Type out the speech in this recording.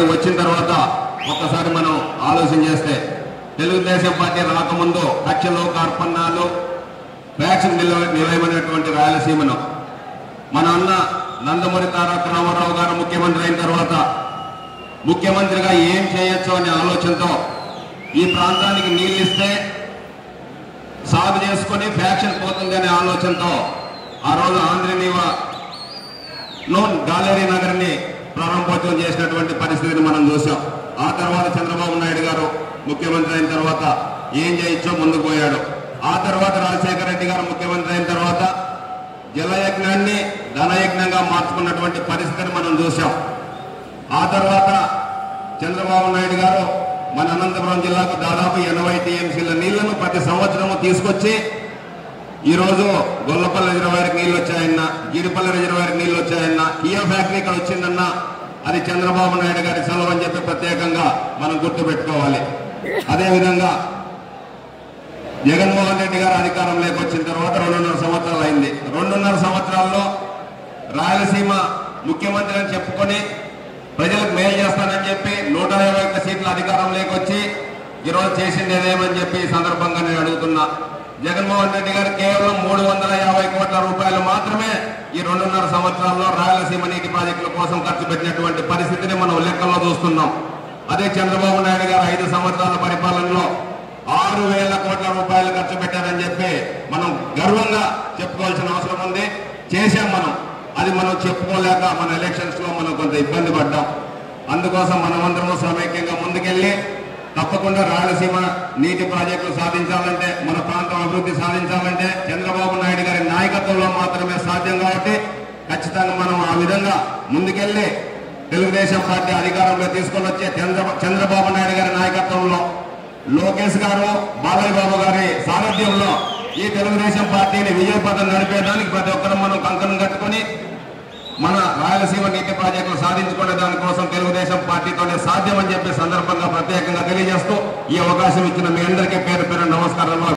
party వచ్చిన తర్వాత ఒక్కసారి మనం ఆలోచన చేస్తే తెలుగుదేశం పార్టీ రాకముందు కక్షలు కార్పణాలు ఫ్యాక్షన్ నిలవ నిలయమైనటువంటి రాయలసీమను మన అన్న నందమూరి తారక రామారావు గారు ముఖ్యమంత్రి అయిన తర్వాత ముఖ్యమంత్రిగా ఏం చేయొచ్చు అనే ఆలోచనతో ఈ ప్రాంతానికి నీళ్ళు ఇస్తే సాగు చేసుకొని ఫ్యాక్షన్ పోతుంది అనే ఆలోచనతో ఆ రోజు ఆంధ్రనీవ నోన్ గాలేరీ నగర్ని ప్రారంభోత్సవం చేసినటువంటి పరిస్థితిని మనం చూసాం ఆ తర్వాత చంద్రబాబు నాయుడు గారు ముఖ్యమంత్రి అయిన తర్వాత ఏం చేయొచ్చో ముందుకు పోయాడు ఆ తర్వాత రాజశేఖర రెడ్డి గారు ముఖ్యమంత్రి అయిన తర్వాత జలయజ్ఞాన్ని ధనయజ్ఞంగా మార్చుకున్నటువంటి పరిస్థితిని మనం చూసాం ఆ తర్వాత చంద్రబాబు నాయుడు గారు మన అనంతపురం జిల్లాకు దాదాపు ఎనభై టీఎంసీల నీళ్లను ప్రతి సంవత్సరము తీసుకొచ్చి ఈ రోజు గొల్లపల్లి రిజర్వాయర్కి నీళ్ళు వచ్చాయన్నా జీడిపల్లి రిజర్వాయర్కి నీళ్ళు వచ్చాయన్నా కియా ఫ్యాక్టరీ ఇక్కడ వచ్చిందన్నా అది చంద్రబాబు నాయుడు గారి సెలవు అని చెప్పి ప్రత్యేకంగా మనం గుర్తు పెట్టుకోవాలి అదేవిధంగా జగన్మోహన్ రెడ్డి గారు అధికారంలోకి వచ్చిన తర్వాత రెండున్నర సంవత్సరాలు అయింది రెండున్నర సంవత్సరాల్లో రాయలసీమ ముఖ్యమంత్రి అని చెప్పుకొని ప్రజలకు మేలు చేస్తానని చెప్పి నూట ఇరవై ఒక్క సీట్ల అధికారంలోకి వచ్చి ఈరోజు చేసింది ఏదేమని చెప్పి ఈ సందర్భంగా నేను అడుగుతున్నా జగన్మోహన్ రెడ్డి గారు కేవలం మూడు వందల యాభై కోట్ల రూపాయలు మాత్రమే ఈ రెండున్నర సంవత్సరాల్లో రాయలసీమ నీటి ప్రాజెక్టుల కోసం ఖర్చు పెట్టినటువంటి పరిస్థితిని మనం లెక్కల్లో చూస్తున్నాం అదే చంద్రబాబు నాయుడు గారు ఐదు సంవత్సరాల పరిపాలనలో ఆరు వేల కోట్ల రూపాయలు ఖర్చు పెట్టారని చెప్పి మనం గర్వంగా చెప్పుకోవాల్సిన అవసరం ఉంది చేశాం మనం అది మనం చెప్పుకోలేక మన ఎలక్షన్స్ లో మనం కొంత ఇబ్బంది పడ్డాం అందుకోసం మనమందరం సమైక్యంగా ముందుకెళ్ళి తప్పకుండా రాయలసీమ నీటి ప్రాజెక్టులు సాధించాలంటే మన ప్రాంతం అభివృద్ధి సాధించాలంటే చంద్రబాబు నాయుడు గారి నాయకత్వంలో మాత్రమే సాధ్యం కాబట్టి ఖచ్చితంగా మనం ఆ విధంగా ముందుకెళ్ళి తెలుగుదేశం పార్టీ అధికారంలో తీసుకొని వచ్చే చంద్ర చంద్రబాబు నాయుడు గారి నాయకత్వంలో లోకేష్ గారు బాలయ్య బాబు గారి సారథ్యంలో ఈ తెలుగుదేశం పార్టీని విజయపథం నడిపేదానికి ప్రతి ఒక్కరం మనం కంకణం కట్టుకొని మన రాయలసీమ నీటి ప్రాజెక్టులు సాధించుకునే దానికోసం తెలుగుదేశం పార్టీతోనే సాధ్యమని చెప్పే సందర్భంగా ప్రత్యేకంగా తెలియజేస్తూ ఈ అవకాశం ఇచ్చిన మీ అందరికీ పేరు పేరు నమస్కారాలు